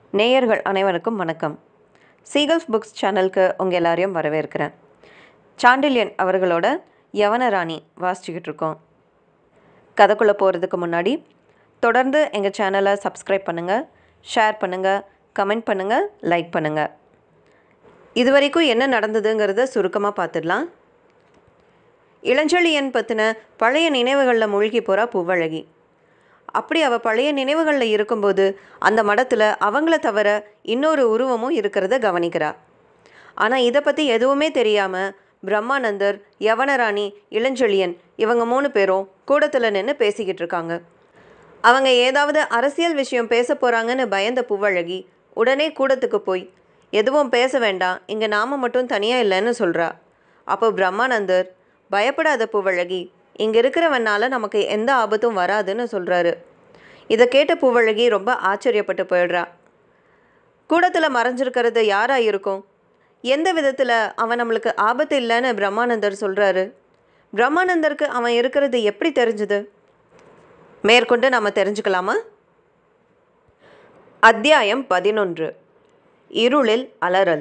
நேயர்கள் அனைவருக்கும் வணக்கம் சீகல்ஸ் புக்ஸ் சேனலுக்கு உங்கள் எல்லாரையும் வரவேற்கிறேன் சாண்டில்யன் அவர்களோட யவனராணி வாசிச்சுக்கிட்டு இருக்கோம் கதைக்குள்ளே போகிறதுக்கு முன்னாடி தொடர்ந்து எங்கள் சேனலை சப்ஸ்கிரைப் பண்ணுங்கள் ஷேர் பண்ணுங்கள் கமெண்ட் பண்ணுங்கள் லைக் பண்ணுங்கள் இது வரைக்கும் என்ன நடந்ததுங்கிறத சுருக்கமாக பார்த்துடலாம் இளஞ்செழியன் பற்றின பழைய நினைவுகளில் மூழ்கி போகிறா பூவழகி அப்படி அவள் பழைய நினைவுகளில் இருக்கும்போது அந்த மடத்தில் அவங்கள தவிர இன்னொரு உருவமும் இருக்கிறத கவனிக்கிறா ஆனால் இதை பற்றி எதுவுமே தெரியாமல் பிரம்மானந்தர் யவனராணி இளஞ்செழியன் இவங்க மூணு பேரும் கூடத்தில் நின்று பேசிக்கிட்டு இருக்காங்க அவங்க ஏதாவது அரசியல் விஷயம் பேச போகிறாங்கன்னு பயந்த பூவழகி உடனே கூடத்துக்கு போய் எதுவும் பேச வேண்டாம் இங்கே நாம மட்டும் தனியாக இல்லைன்னு சொல்கிறா அப்போ பிரம்மானந்தர் பயப்படாத பூவழகி இங்கே இருக்கிறவனால நமக்கு எந்த ஆபத்தும் வராதுன்னு சொல்கிறாரு இதை கேட்ட பூவழகி ரொம்ப ஆச்சரியப்பட்டு போயிடுறா கூடத்தில் மறைஞ்சிருக்கிறது யாராக இருக்கும் எந்த விதத்தில் அவன் நம்மளுக்கு ஆபத்து இல்லைன்னு பிரம்மானந்தர் சொல்கிறாரு பிரம்மானந்தருக்கு அவன் இருக்கிறது எப்படி தெரிஞ்சுது மேற்கொண்டு நாம் தெரிஞ்சுக்கலாமா அத்தியாயம் பதினொன்று இருளில் அலறல்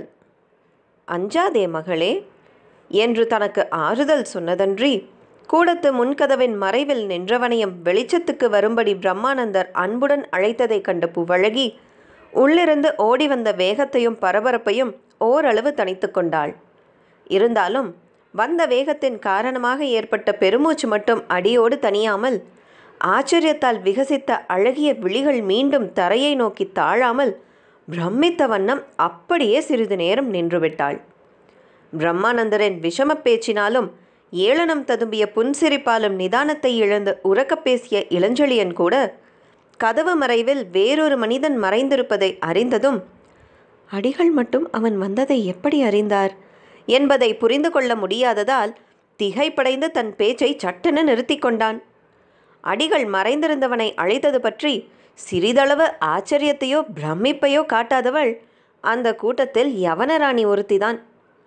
அஞ்சாதே மகளே என்று தனக்கு ஆறுதல் சொன்னதன்றி கூடத்து முன்கதவின் மறைவில் நின்றவனையும் வெளிச்சத்துக்கு வரும்படி பிரம்மானந்தர் அன்புடன் அழைத்ததைக் கண்ட பூவழகி உள்ளிருந்து ஓடி வந்த வேகத்தையும் பரபரப்பையும் ஓரளவு தணித்து கொண்டாள் இருந்தாலும் வந்த வேகத்தின் காரணமாக ஏற்பட்ட பெருமூச்சு மட்டும் அடியோடு தணியாமல் ஆச்சரியத்தால் விகசித்த அழகிய விழிகள் மீண்டும் தரையை நோக்கி தாழாமல் பிரமித்த வண்ணம் அப்படியே சிறிது நேரம் நின்றுவிட்டாள் பிரம்மானந்தரின் விஷம பேச்சினாலும் ஏளனம் ததும்பிய புன்சிரிப்பாலும் நிதானத்தை இழந்து உறக்கப் பேசிய இளஞ்செழியன் கூட கதவு மறைவில் வேறொரு மனிதன் மறைந்திருப்பதை அறிந்ததும் அடிகள் மட்டும் அவன் வந்ததை எப்படி அறிந்தார் என்பதை புரிந்து கொள்ள முடியாததால் திகைப்படைந்து தன் பேச்சை சட்டென நிறுத்தி கொண்டான் அடிகள் மறைந்திருந்தவனை அழைத்தது பற்றி சிறிதளவு ஆச்சரியத்தையோ பிரமிப்பையோ காட்டாதவள் அந்த கூட்டத்தில் யவனராணி ஒருத்திதான்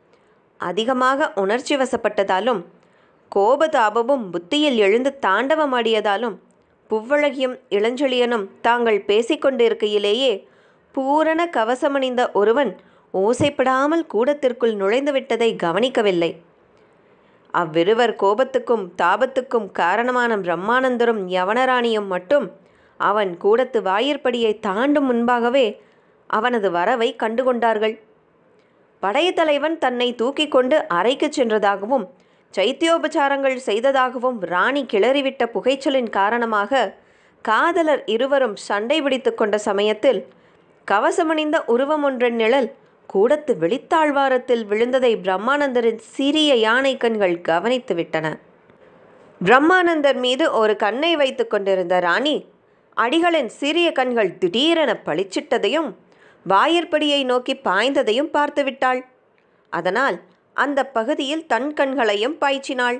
அதிகமாக உணர்ச்சி வசப்பட்டதாலும் கோபதாபமும் புத்தியில் எழுந்து தாண்டவமாடியதாலும் புவ்வழகியும் இளஞ்செழியனும் தாங்கள் பேசிக்கொண்டிருக்கையிலேயே பூரண கவசமணிந்த ஒருவன் ஓசைப்படாமல் கூடத்திற்குள் நுழைந்து விட்டதை கவனிக்கவில்லை அவ்விருவர் கோபத்துக்கும் தாபத்துக்கும் காரணமான பிரம்மானந்தரும் யவனராணியும் மட்டும் அவன் கூடத்து வாயிற்படியை தாண்டும் முன்பாகவே அவனது வரவை கண்டுகொண்டார்கள் படைத்தலைவன் தன்னை தூக்கி கொண்டு அறைக்குச் சென்றதாகவும் சைத்தியோபச்சாரங்கள் செய்ததாகவும் ராணி கிளறிவிட்ட புகைச்சலின் காரணமாக காதலர் இருவரும் சண்டை பிடித்து கொண்ட சமயத்தில் கவசமணிந்த உருவம் ஒன்றின் நிழல் கூடத்து வெளித்தாழ்வாரத்தில் விழுந்ததை பிரம்மானந்தரின் சிறிய யானை கண்கள் கவனித்து விட்டன பிரம்மானந்தர் மீது ஒரு கண்ணை வைத்து கொண்டிருந்த ராணி அடிகளின் சிறிய கண்கள் திடீரென பளிச்சிட்டதையும் வாயிற்படியை நோக்கி பாய்ந்ததையும் பார்த்துவிட்டாள் அதனால் அந்த பகுதியில் தன் கண்களையும் பாய்ச்சினாள்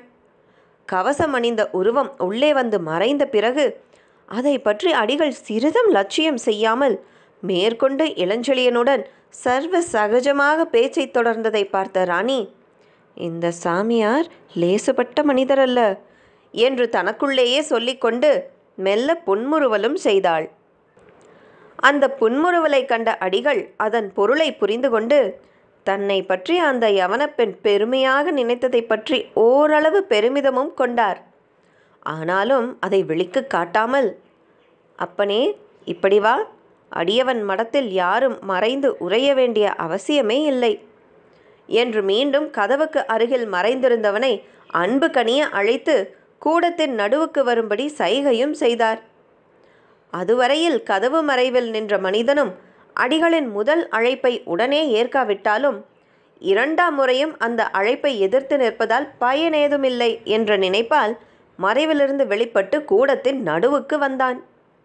கவசம் அணிந்த உருவம் உள்ளே வந்து மறைந்த பிறகு அதை பற்றி அடிகள் சிறிதும் லட்சியம் செய்யாமல் மேற்கொண்டு இளஞ்செழியனுடன் சர்வ சகஜமாக பேச்சை தொடர்ந்ததை பார்த்த ராணி இந்த சாமியார் லேசுபட்ட மனிதர் அல்ல என்று தனக்குள்ளேயே சொல்லிக்கொண்டு மெல்ல புன்முறுவலும் செய்தாள் அந்த புன்முறுவலை கண்ட அடிகள் அதன் பொருளை புரிந்து கொண்டு தன்னை பற்றி அந்த யவனப்பெண் பெருமையாக நினைத்ததை பற்றி ஓரளவு பெருமிதமும் கொண்டார் ஆனாலும் அதை வெளிக்கு காட்டாமல் அப்பனே இப்படி வா அடியவன் மடத்தில் யாரும் மறைந்து உறைய வேண்டிய அவசியமே இல்லை என்று மீண்டும் கதவுக்கு அருகில் மறைந்திருந்தவனை அன்பு கனிய அழைத்து கூடத்தின் நடுவுக்கு வரும்படி சைகையும் செய்தார் அதுவரையில் கதவு மறைவில் நின்ற மனிதனும் அடிகளின் முதல் அழைப்பை உடனே ஏற்காவிட்டாலும் இரண்டாம் முறையும் அந்த அழைப்பை எதிர்த்து நிற்பதால் பயனேதுமில்லை என்ற நினைப்பால் மறைவிலிருந்து வெளிப்பட்டு கூடத்தின் நடுவுக்கு வந்தான்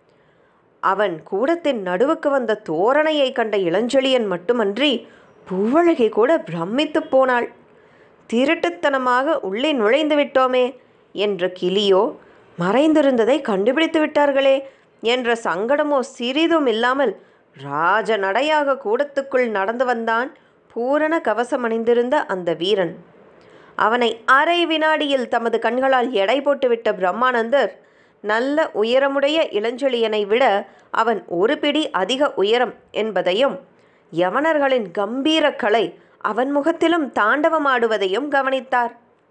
அவன் கூடத்தின் நடுவுக்கு வந்த தோரணையை கண்ட இளஞ்செழியன் மட்டுமன்றி பூவழகி கூட பிரமித்து போனாள் திருட்டுத்தனமாக உள்ளே நுழைந்து விட்டோமே என்ற கிளியோ மறைந்திருந்ததை கண்டுபிடித்து விட்டார்களே என்ற சங்கடமோ சிறிதும் இல்லாமல் ராஜ நடையாக கூடத்துக்குள் நடந்து வந்தான் பூரண கவசம் அணிந்திருந்த அந்த வீரன் அவனை அரை வினாடியில் தமது கண்களால் எடை போட்டுவிட்ட பிரம்மானந்தர் நல்ல உயரமுடைய இளஞ்செழியனை விட அவன் ஒரு பிடி அதிக உயரம் என்பதையும் யவனர்களின் கம்பீர கலை அவன் முகத்திலும் தாண்டவமாடுவதையும் கவனித்தார்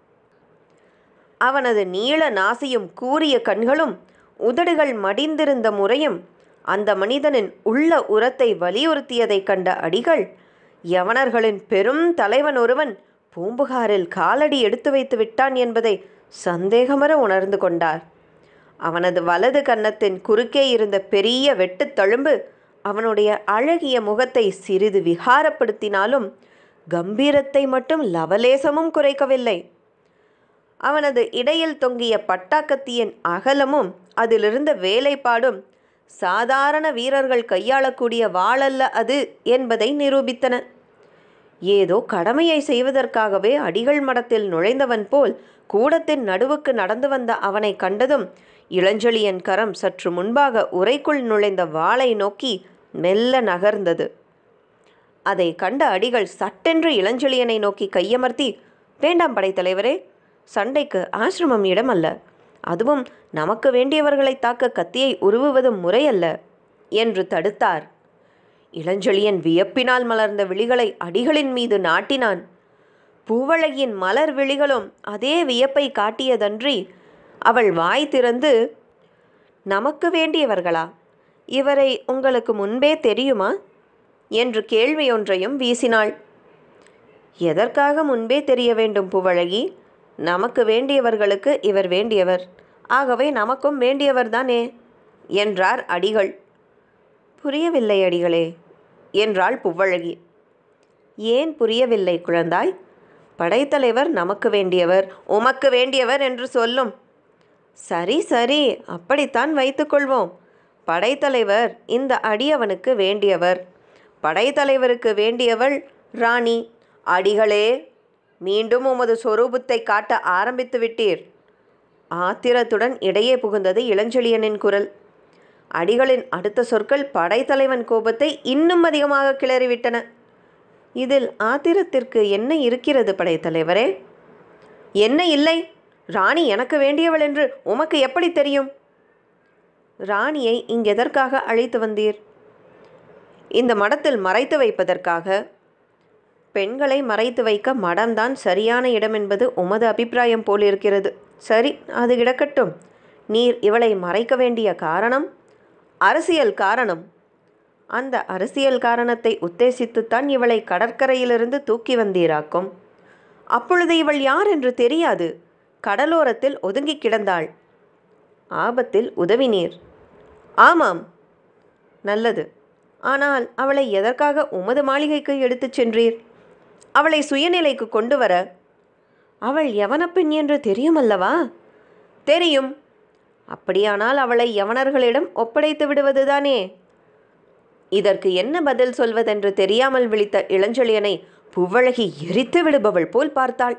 அவனது நீள நாசியும் கூரிய கண்களும் உதடுகள் மடிந்திருந்த முறையும் அந்த மனிதனின் உள்ள உரத்தை வலியுறுத்தியதைக் கண்ட அடிகள் யவனர்களின் பெரும் தலைவன் ஒருவன் பூம்புகாரில் காலடி எடுத்து வைத்து விட்டான் என்பதை சந்தேகமற உணர்ந்து கொண்டார் அவனது வலது கன்னத்தின் குறுக்கே இருந்த பெரிய வெட்டுத் தழும்பு அவனுடைய அழகிய முகத்தை சிறிது விகாரப்படுத்தினாலும் கம்பீரத்தை மட்டும் லவலேசமும் குறைக்கவில்லை அவனது இடையில் தொங்கிய பட்டாக்கத்தியின் அகலமும் அதிலிருந்த வேலைப்பாடும் சாதாரண வீரர்கள் கையாளக்கூடிய வாளல்ல அது என்பதை நிரூபித்தன ஏதோ கடமையை செய்வதற்காகவே அடிகள் மடத்தில் நுழைந்தவன் போல் கூடத்தின் நடுவுக்கு நடந்து வந்த அவனை கண்டதும் இளஞ்செழியன் கரம் சற்று முன்பாக உரைக்குள் நுழைந்த வாளை நோக்கி மெல்ல நகர்ந்தது அதை கண்ட அடிகள் சட்டென்று இளஞ்செழியனை நோக்கி கையமர்த்தி வேண்டாம் படைத்தலைவரே சண்டைக்கு ஆசிரமம் இடமல்ல அதுவும் நமக்கு வேண்டியவர்களை தாக்க கத்தியை உருவுவதும் முறையல்ல என்று தடுத்தார் இளஞ்செழியன் வியப்பினால் மலர்ந்த விழிகளை அடிகளின் மீது நாட்டினான் பூவழகியின் மலர் விழிகளும் அதே வியப்பை காட்டியதன்றி அவள் வாய் திறந்து நமக்கு வேண்டியவர்களா இவரை உங்களுக்கு முன்பே தெரியுமா என்று கேள்வியொன்றையும் வீசினாள் எதற்காக முன்பே தெரிய வேண்டும் பூவழகி நமக்கு வேண்டியவர்களுக்கு இவர் வேண்டியவர் ஆகவே நமக்கும் வேண்டியவர்தானே என்றார் அடிகள் புரியவில்லை அடிகளே என்றாள் புவ்வழகி ஏன் புரியவில்லை குழந்தாய் படைத்தலைவர் நமக்கு வேண்டியவர் உமக்கு வேண்டியவர் என்று சொல்லும் சரி சரி அப்படித்தான் வைத்துக்கொள்வோம் படைத்தலைவர் இந்த அடியவனுக்கு வேண்டியவர் படைத்தலைவருக்கு வேண்டியவள் ராணி அடிகளே மீண்டும் உமது சொரூபத்தை காட்ட ஆரம்பித்து விட்டீர் ஆத்திரத்துடன் இடையே புகுந்தது இளஞ்செழியனின் குரல் அடிகளின் அடுத்த சொற்கள் படைத்தலைவன் கோபத்தை இன்னும் அதிகமாக கிளறிவிட்டன இதில் ஆத்திரத்திற்கு என்ன இருக்கிறது படைத்தலைவரே என்ன இல்லை ராணி எனக்கு வேண்டியவள் என்று உமக்கு எப்படி தெரியும் ராணியை இங்கெதற்காக அழைத்து வந்தீர் இந்த மடத்தில் மறைத்து வைப்பதற்காக பெண்களை மறைத்து வைக்க மடம்தான் சரியான இடம் என்பது உமது அபிப்பிராயம் போலிருக்கிறது சரி அது கிடக்கட்டும் நீர் இவளை மறைக்க வேண்டிய காரணம் அரசியல் காரணம் அந்த அரசியல் காரணத்தை உத்தேசித்துத்தான் இவளை கடற்கரையிலிருந்து தூக்கி வந்தீராக்கும் அப்பொழுது இவள் யார் என்று தெரியாது கடலோரத்தில் ஒதுங்கி கிடந்தாள் ஆபத்தில் உதவினீர் ஆமாம் நல்லது ஆனால் அவளை எதற்காக உமது மாளிகைக்கு எடுத்துச் சென்றீர் அவளை சுயநிலைக்கு கொண்டு வர அவள் யவனப்பெண் என்று தெரியுமல்லவா தெரியும் அப்படியானால் அவளை யவனர்களிடம் ஒப்படைத்து விடுவதுதானே இதற்கு என்ன பதில் சொல்வதென்று தெரியாமல் விழித்த இளஞ்செழியனை புவ்வழகி எரித்து விடுபவள் போல் பார்த்தாள்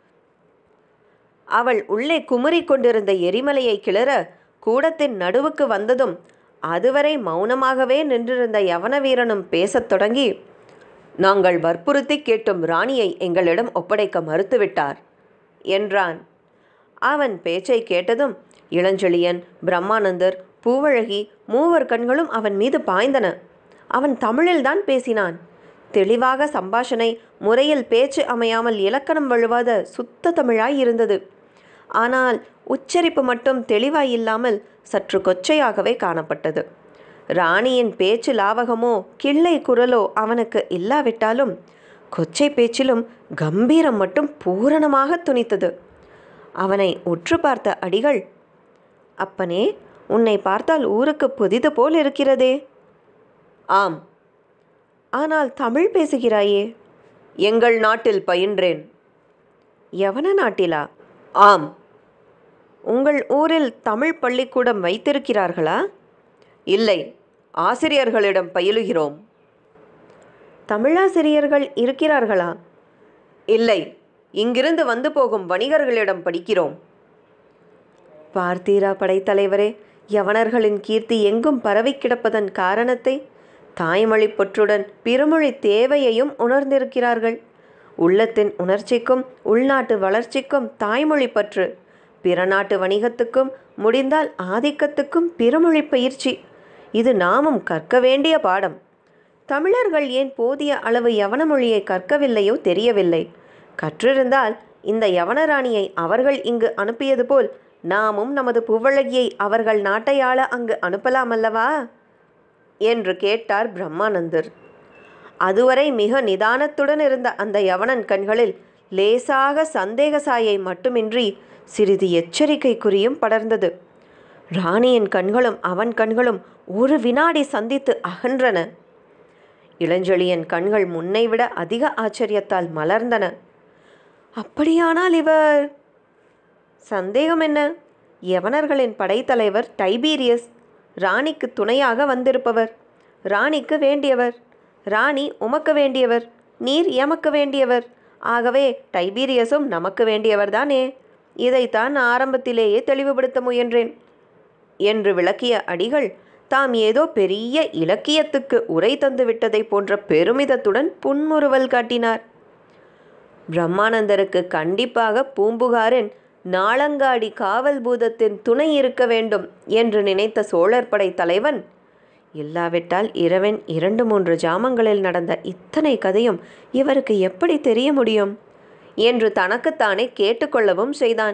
அவள் உள்ளே குமுறிக் கொண்டிருந்த எரிமலையை கிளற கூடத்தின் நடுவுக்கு வந்ததும் அதுவரை மௌனமாகவே நின்றிருந்த யவன வீரனும் பேசத் தொடங்கி நாங்கள் வற்புறுத்தி கேட்டும் ராணியை எங்களிடம் ஒப்படைக்க மறுத்துவிட்டார் என்றான் அவன் பேச்சை கேட்டதும் இளஞ்செழியன் பிரம்மானந்தர் பூவழகி மூவர் கண்களும் அவன் மீது பாய்ந்தன அவன் தமிழில்தான் பேசினான் தெளிவாக சம்பாஷணை முறையில் பேச்சு அமையாமல் இலக்கணம் வழுவாத சுத்த தமிழாய் இருந்தது ஆனால் உச்சரிப்பு மட்டும் தெளிவாய் இல்லாமல் சற்று கொச்சையாகவே காணப்பட்டது ராணியின் பேச்சு லாவகமோ கிள்ளை குரலோ அவனுக்கு இல்லாவிட்டாலும் கொச்சை பேச்சிலும் கம்பீரம் மட்டும் பூரணமாக துணித்தது அவனை உற்று பார்த்த அடிகள் அப்பனே உன்னை பார்த்தால் ஊருக்கு புதிது போல் இருக்கிறதே ஆம் ஆனால் தமிழ் பேசுகிறாயே எங்கள் நாட்டில் பயின்றேன் யவன நாட்டிலா ஆம் உங்கள் ஊரில் தமிழ் பள்ளிக்கூடம் வைத்திருக்கிறார்களா இல்லை ஆசிரியர்களிடம் பயிலுகிறோம் தமிழாசிரியர்கள் இருக்கிறார்களா இல்லை இங்கிருந்து வந்து போகும் வணிகர்களிடம் படிக்கிறோம் பார்த்தீரா படைத்தலைவரே யவனர்களின் கீர்த்தி எங்கும் பரவி கிடப்பதன் காரணத்தை தாய்மொழி பற்றுடன் பிறமொழி தேவையையும் உணர்ந்திருக்கிறார்கள் உள்ளத்தின் உணர்ச்சிக்கும் உள்நாட்டு வளர்ச்சிக்கும் தாய்மொழி பற்று பிற நாட்டு வணிகத்துக்கும் முடிந்தால் ஆதிக்கத்துக்கும் பிறமொழி பயிற்சி இது நாமும் கற்க வேண்டிய பாடம் தமிழர்கள் ஏன் போதிய அளவு யவன மொழியை கற்கவில்லையோ தெரியவில்லை கற்றிருந்தால் இந்த யவனராணியை அவர்கள் இங்கு அனுப்பியது போல் நாமும் நமது புவழகியை அவர்கள் நாட்டை ஆள அங்கு அனுப்பலாம் அல்லவா என்று கேட்டார் பிரம்மானந்தர் அதுவரை மிக நிதானத்துடன் இருந்த அந்த யவனன் கண்களில் லேசாக சந்தேக சாயை மட்டுமின்றி சிறிது எச்சரிக்கை குறியும் படர்ந்தது ராணியின் கண்களும் அவன் கண்களும் ஒரு வினாடி சந்தித்து அகன்றன இளஞ்செழியன் கண்கள் முன்னைவிட அதிக ஆச்சரியத்தால் மலர்ந்தன அப்படியானால் இவர் சந்தேகம் என்ன யவனர்களின் படைத்தலைவர் டைபீரியஸ் ராணிக்கு துணையாக வந்திருப்பவர் ராணிக்கு வேண்டியவர் ராணி உமக்கு வேண்டியவர் நீர் எமக்கு வேண்டியவர் ஆகவே டைபீரியஸும் நமக்கு வேண்டியவர்தானே இதைத்தான் ஆரம்பத்திலேயே தெளிவுபடுத்த முயன்றேன் என்று விளக்கிய அடிகள் தாம் ஏதோ பெரிய இலக்கியத்துக்கு உரை தந்து விட்டதை போன்ற பெருமிதத்துடன் புன்முறுவல் காட்டினார் பிரம்மானந்தருக்கு கண்டிப்பாக பூம்புகாரின் நாளங்காடி காவல் பூதத்தின் துணை இருக்க வேண்டும் என்று நினைத்த சோழர் படை தலைவன் இல்லாவிட்டால் இரவன் இரண்டு மூன்று ஜாமங்களில் நடந்த இத்தனை கதையும் இவருக்கு எப்படி தெரிய முடியும் என்று தனக்குத்தானே கேட்டுக்கொள்ளவும் செய்தான்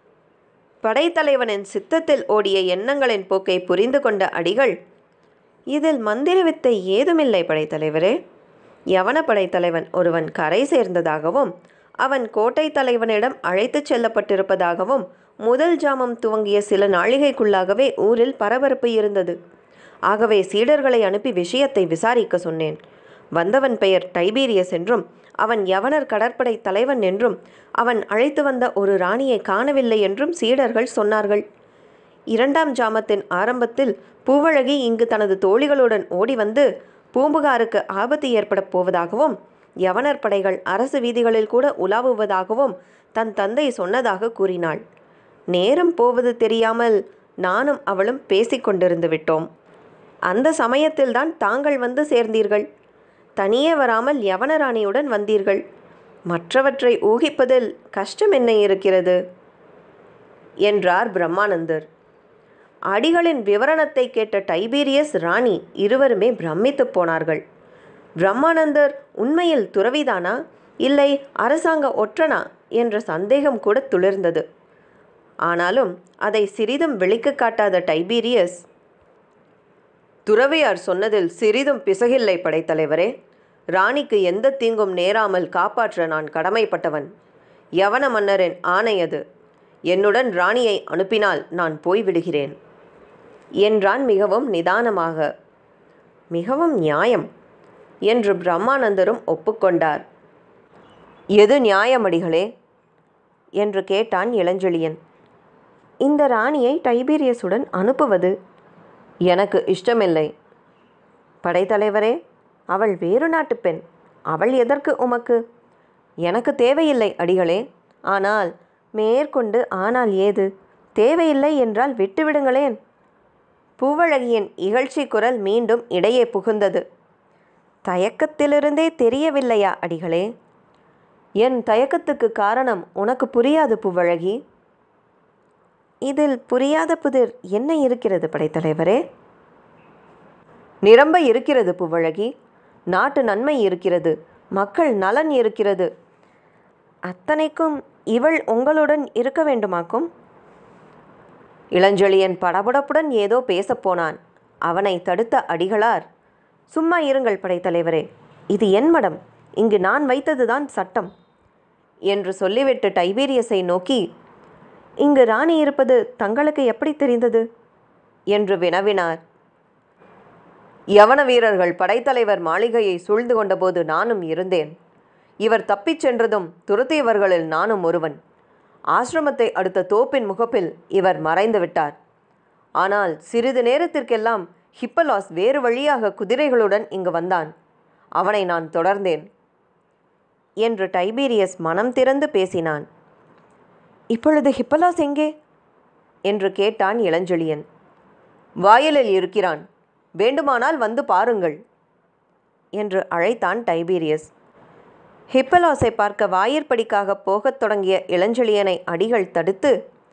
படைத்தலைவனின் சித்தத்தில் ஓடிய எண்ணங்களின் போக்கை புரிந்து கொண்ட அடிகள் இதில் மந்திர வித்தை ஏதுமில்லை படைத்தலைவரே யவன படைத்தலைவன் ஒருவன் கரை சேர்ந்ததாகவும் அவன் கோட்டை தலைவனிடம் அழைத்துச் செல்லப்பட்டிருப்பதாகவும் முதல் ஜாமம் துவங்கிய சில நாழிகைக்குள்ளாகவே ஊரில் பரபரப்பு இருந்தது ஆகவே சீடர்களை அனுப்பி விஷயத்தை விசாரிக்க சொன்னேன் வந்தவன் பெயர் டைபீரியஸ் என்றும் அவன் யவனர் கடற்படை தலைவன் என்றும் அவன் அழைத்து வந்த ஒரு ராணியை காணவில்லை என்றும் சீடர்கள் சொன்னார்கள் இரண்டாம் ஜாமத்தின் ஆரம்பத்தில் பூவழகி இங்கு தனது தோழிகளுடன் ஓடி வந்து பூம்புகாருக்கு ஆபத்து ஏற்படப் போவதாகவும் யவனர் படைகள் அரசு வீதிகளில் கூட உலாவுவதாகவும் தன் தந்தை சொன்னதாக கூறினாள் நேரம் போவது தெரியாமல் நானும் அவளும் பேசிக்கொண்டிருந்து விட்டோம் அந்த சமயத்தில்தான் தாங்கள் வந்து சேர்ந்தீர்கள் தனியே வராமல் யவனராணியுடன் வந்தீர்கள் மற்றவற்றை ஊகிப்பதில் கஷ்டம் என்ன இருக்கிறது என்றார் பிரம்மானந்தர் அடிகளின் விவரணத்தை கேட்ட டைபீரியஸ் ராணி இருவருமே பிரமித்துப் போனார்கள் பிரம்மானந்தர் உண்மையில் துறவிதானா இல்லை அரசாங்க ஒற்றனா என்ற சந்தேகம் கூட துளிர்ந்தது ஆனாலும் அதை சிறிதும் வெளிக்கு காட்டாத டைபீரியஸ் துறவியார் சொன்னதில் சிறிதும் பிசகில்லை படைத்தலைவரே ராணிக்கு எந்த தீங்கும் நேராமல் காப்பாற்ற நான் கடமைப்பட்டவன் யவன மன்னரின் ஆணை அது என்னுடன் ராணியை அனுப்பினால் நான் போய்விடுகிறேன் என்றான் மிகவும் நிதானமாக மிகவும் நியாயம் என்று பிரம்மானந்தரும் ஒப்புக்கொண்டார் எது நியாயமடிகளே என்று கேட்டான் இளஞ்செழியன் இந்த ராணியை டைபீரியஸுடன் அனுப்புவது எனக்கு இஷ்டமில்லை படைத்தலைவரே அவள் வேறு நாட்டு பெண் அவள் எதற்கு உமக்கு எனக்கு தேவையில்லை அடிகளே ஆனால் மேற்கொண்டு ஆனால் ஏது தேவையில்லை என்றால் விட்டுவிடுங்களேன் பூவழகியின் இகழ்ச்சி குரல் மீண்டும் இடையே புகுந்தது தயக்கத்திலிருந்தே தெரியவில்லையா அடிகளே என் தயக்கத்துக்கு காரணம் உனக்கு புரியாது பூவழகி இதில் புரியாத புதிர் என்ன இருக்கிறது படைத்தலைவரே நிரம்ப இருக்கிறது பூவழகி நாட்டு நன்மை இருக்கிறது மக்கள் நலன் இருக்கிறது அத்தனைக்கும் இவள் உங்களுடன் இருக்க வேண்டுமாக்கும் இளஞ்செழியன் படபடப்புடன் ஏதோ பேசப்போனான் அவனை தடுத்த அடிகளார் சும்மா இருங்கள் படைத்தலைவரே இது என் மடம் இங்கு நான் வைத்ததுதான் சட்டம் என்று சொல்லிவிட்டு டைபீரியஸை நோக்கி இங்கு ராணி இருப்பது தங்களுக்கு எப்படி தெரிந்தது என்று வினவினார் யவன வீரர்கள் படைத்தலைவர் மாளிகையை சூழ்ந்து கொண்டபோது நானும் இருந்தேன் இவர் தப்பிச் சென்றதும் துரத்தியவர்களில் நானும் ஒருவன் ஆசிரமத்தை அடுத்த தோப்பின் முகப்பில் இவர் மறைந்து விட்டார் ஆனால் சிறிது நேரத்திற்கெல்லாம் ஹிப்பலாஸ் வேறு வழியாக குதிரைகளுடன் இங்கு வந்தான் அவனை நான் தொடர்ந்தேன் என்று டைபீரியஸ் மனம் திறந்து பேசினான் இப்பொழுது ஹிப்பலாஸ் எங்கே என்று கேட்டான் இளஞ்செழியன் வாயிலில் இருக்கிறான் வேண்டுமானால் வந்து பாருங்கள் என்று அழைத்தான் டைபீரியஸ் ஹிப்பலாஸை பார்க்க வாயிற்படிக்காக போகத் தொடங்கிய இளஞ்செழியனை அடிகள் தடுத்து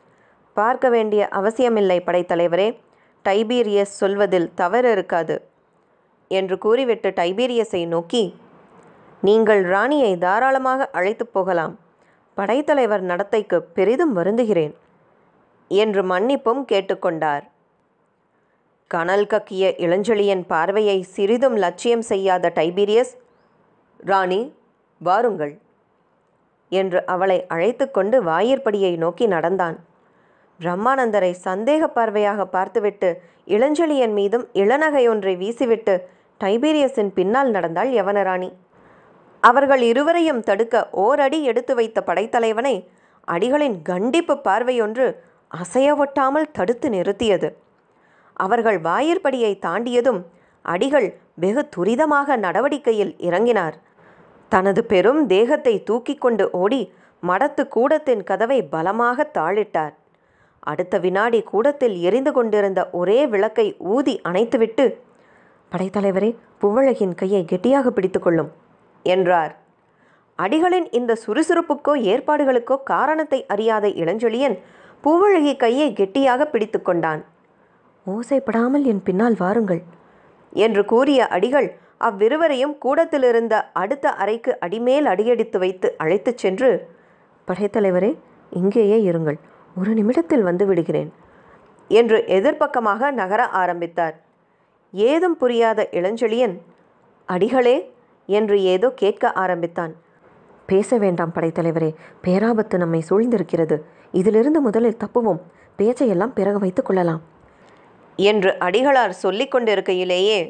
பார்க்க வேண்டிய அவசியமில்லை படைத்தலைவரே டைபீரியஸ் சொல்வதில் தவறு இருக்காது என்று கூறிவிட்டு டைபீரியஸை நோக்கி நீங்கள் ராணியை தாராளமாக அழைத்து போகலாம் படைத்தலைவர் நடத்தைக்கு பெரிதும் வருந்துகிறேன் என்று மன்னிப்பும் கேட்டுக்கொண்டார் கனல் கக்கிய இளஞ்செழியன் பார்வையை சிறிதும் லட்சியம் செய்யாத டைபீரியஸ் ராணி வாருங்கள் என்று அவளை அழைத்து கொண்டு வாயிற்படியை நோக்கி நடந்தான் பிரம்மானந்தரை சந்தேக பார்வையாக பார்த்துவிட்டு இளஞ்செழியன் மீதும் இளநகையொன்றை வீசிவிட்டு டைபீரியஸின் பின்னால் நடந்தாள் யவனராணி அவர்கள் இருவரையும் தடுக்க ஓரடி எடுத்து வைத்த படைத்தலைவனை அடிகளின் கண்டிப்பு பார்வையொன்று அசையவொட்டாமல் தடுத்து நிறுத்தியது அவர்கள் வாயிற்படியை தாண்டியதும் அடிகள் வெகு துரிதமாக நடவடிக்கையில் இறங்கினார் தனது பெரும் தேகத்தை தூக்கி கொண்டு ஓடி மடத்து கூடத்தின் கதவை பலமாக தாளிட்டார் அடுத்த வினாடி கூடத்தில் எரிந்து கொண்டிருந்த ஒரே விளக்கை ஊதி அணைத்துவிட்டு படைத்தலைவரே புவழகின் கையை கெட்டியாக பிடித்துக்கொள்ளும் என்றார் அடிகளின் இந்த சுறுசுறுப்புக்கோ ஏற்பாடுகளுக்கோ காரணத்தை அறியாத இளஞ்செழியன் பூவழகி கையை கெட்டியாக பிடித்து கொண்டான் ஓசைப்படாமல் என் பின்னால் வாருங்கள் என்று கூறிய அடிகள் அவ்விருவரையும் கூடத்திலிருந்த அடுத்த அறைக்கு அடிமேல் அடியெடுத்து வைத்து அழைத்துச் சென்று படைத்தலைவரே இங்கேயே இருங்கள் ஒரு நிமிடத்தில் வந்து விடுகிறேன் என்று எதிர்ப்பக்கமாக நகர ஆரம்பித்தார் ஏதும் புரியாத இளஞ்செழியன் அடிகளே என்று ஏதோ கேட்க ஆரம்பித்தான் பேச வேண்டாம் படைத்தலைவரே பேராபத்து நம்மை சூழ்ந்திருக்கிறது இதிலிருந்து முதலில் தப்புவோம் பேச்சையெல்லாம் பிறகு வைத்துக் கொள்ளலாம் என்று அடிகளார் சொல்லிக் கொண்டிருக்கையிலேயே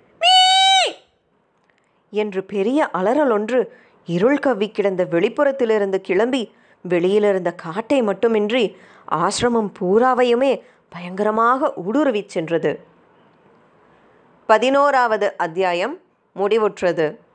என்று பெரிய அலறல் ஒன்று இருள் கவ்வி கிடந்த வெளிப்புறத்திலிருந்து கிளம்பி வெளியிலிருந்த காட்டை மட்டுமின்றி ஆசிரமம் பூராவையுமே பயங்கரமாக ஊடுருவிச் சென்றது பதினோராவது அத்தியாயம் முடிவுற்றது